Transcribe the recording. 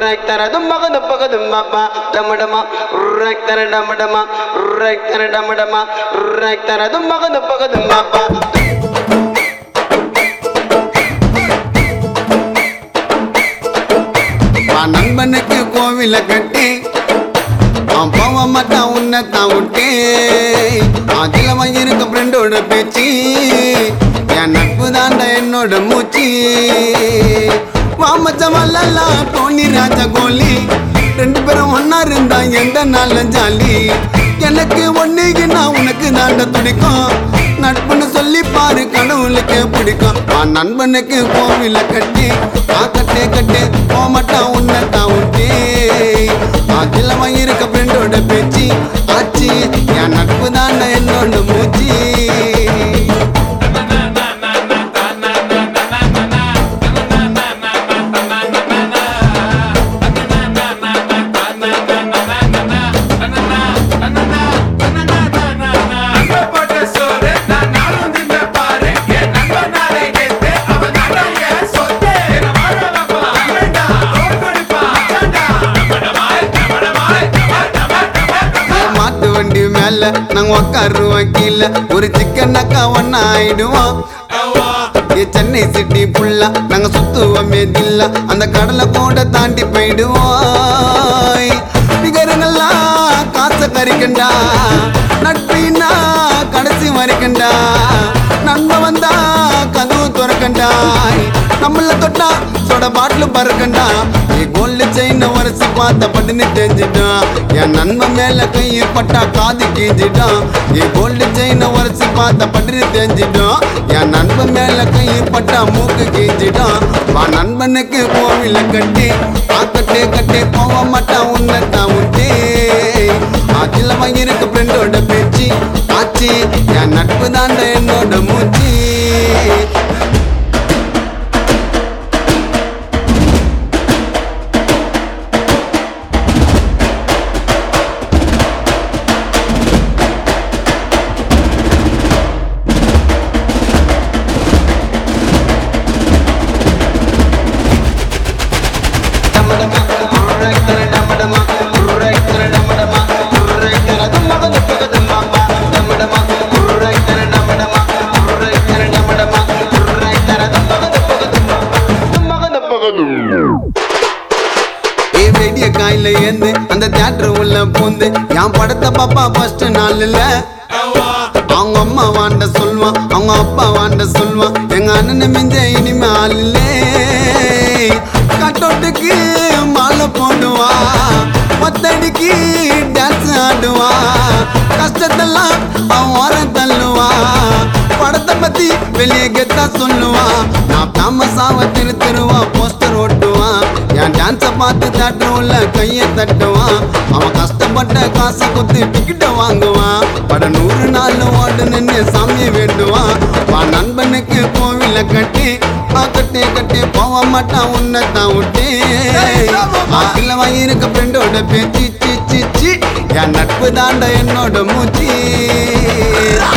ரக்தர தும்மக துப்பக தும்மப்பா டமடமா ரக்தர டமடமா ரக்தர டமடமா ரக்தர தும்மக துப்பக தும்மப்பா வா நண்பனுக்கு கோவில கட்டி அவன் போக மாட்டான் உன்னை தான் விட்டு அதில் இருக்க ஃப்ரெண்டோட பேச்சு என் நட்பு தாண்டா என்னோட மூச்சு வாமச்சவல்லாம் டோனி ராஜா கோலி ரெண்டு பேரும் ஒன்னா இருந்தா எந்த நாள்ல ஜாலி எனக்கு ஒன்னுக்கு நான் உனக்கு தாண்ட துடிக்கும் நட்புன்னு சொல்லி பாரு கடவுளுக்கு பிடிக்கும் ஆ நண்பனுக்கு கோவில கட்டி ஆ கட்டே கட்டே போமாட்டான் உன்னை தான் விட்டே அதில் இருக்க ஃப்ரெண்டோட பேச்சு ஆச்சு என் நட்பு தாண்டா என்னோட மூச்சு என் மாட்டு வண்டி மேல நாங்க உக்காருவோம் கீழே ஒரு சிக்கன் அக்கா ஒன்னா ஆயிடுவோம் ஏ சென்னை சிட்டி புல்லா நாங்க சுத்துவோமே தில்லா அந்த கடலை கூட தாண்டி போயிடுவோம் நிகரங்கள்லாம் காசை கறிக்கண்டா நட்பின்னா கடைசி வரைக்கண்டா நண்பன் வந்தா கதவு துறக்கண்டாய் நம்மள தொட்டா சொட பாட்டில் பறக்கண்டா நீ கோல்டு செயின் உரசி பார்த்த பட்டுன்னு தெரிஞ்சிட்டான் என் நண்பன் மேல கையை பட்டா காது கீஞ்சிட்டான் நீ கோல்டு செயின் உரசி பார்த்த பட்டுன்னு தெரிஞ்சிட்டான் என் நண்பன் மேல கையை பட்டா மூக்கு கீஞ்சிட்டான் வா நண்பனுக்கு கோவில கட்டி ஆக்கட்டே கட்டே போக மாட்டான் உன்னை தான் விட்டே அதில் இருக்க ஃப்ரெண்டோட பேச்சு ஆச்சு என் நட்பு தாண்ட என்னோட மூச்சு டமடமா ரக்தர டமடமா ரக்தர டமடமா ரக்தர தும்மக துப்பக தும்மப்பா டமடமா ரக்தர டமடமா ரக்தர டமடமா ரக்தர தும்மக துப்பக தும்மப்பா தும்மக துப்பக தும்மப்பா ஏ வெடிய காயில ஏந்து அந்த தியேட்டர் உள்ள பூந்து என் படத்தை பாப்பா ஃபர்ஸ்ட் நாள்ல அவங்க அம்மா வாண்ட சொல்லுவான் அவங்க அப்பா வாண்ட சொல்லுவான் எங்க அண்ணன் மிஞ்ச இனிமே ஆளே கட்டோட்டுக்கு மாலை போடுவா பத்தடிக்கு டான்ஸ் ஆடுவா கஷ்டத்தெல்லாம் அவன் ஓரம் தள்ளுவா படத்தை பத்தி வெளியே கெத்தா சொல்லுவா நான் ஃபேமஸாவ திரு திருவா போஸ்டர் ஓட்டுவான் என் டான்ஸை பார்த்து தேட்டர் உள்ள கையை தட்டுவான் அவன் கஷ்டப்பட்ட காசை குத்து டிக்கெட்டை வாங்குவான் பட நூறு நாள் ஓடு நின்று சாமியை வேண்டுவான் வா நண்பனுக்கு கோவில கட்டி கட்டி கட்டி போக மாட்டான் உன்னை தான் விட்டு ஆக்கில வாங்கியிருக்க ஃப்ரெண்டோட பேச்சு சி சி சி என் நட்பு தாண்ட என்னோட மூச்சு